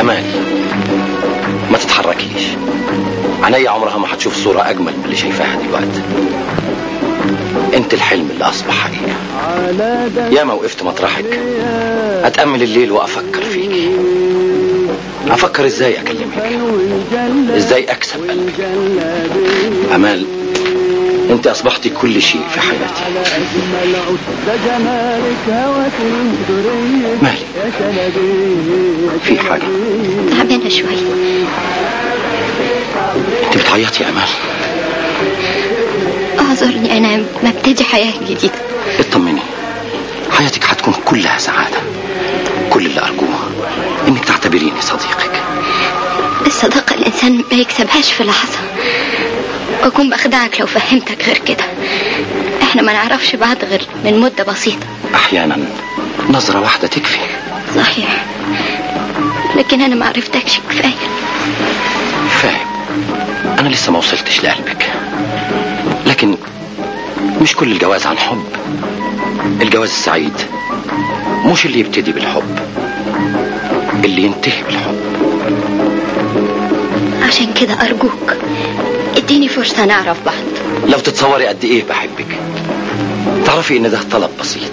امال ما تتحركيش عينيا عمرها ما هتشوف صورة أجمل من اللي شايفاها دلوقتي انت الحلم اللي أصبح حقيقة ياما وقفت مطرحك أتأمل الليل وأفكر فيك أفكر إزاي أكلمك إزاي أكسب قلبك أمال انت اصبحتي كل شيء في حياتي مالي في حاجة تعبانة شوي انت بتعيطي يا امال اعذرني انا مبتدي حياة جديدة اطمني حياتك هتكون كلها سعادة كل اللي أرجوه إنك تعتبريني صديقك الصداقة الإنسان ما يكسبهاش في لحظة وأكون بخدعك لو فهمتك غير كده احنا ما نعرفش بعض غير من مدة بسيطة أحيانا نظرة واحدة تكفي صحيح لكن أنا ما عرفتكش كفاية فاهم أنا لسه ما وصلتش لقلبك لكن مش كل الجواز عن حب الجواز السعيد مش اللي يبتدي بالحب اللي ينتهي بالحب عشان كده أرجوك اديني فرصة نعرف بعض لو تتصوري قد ايه بحبك تعرفي ان ده طلب بسيط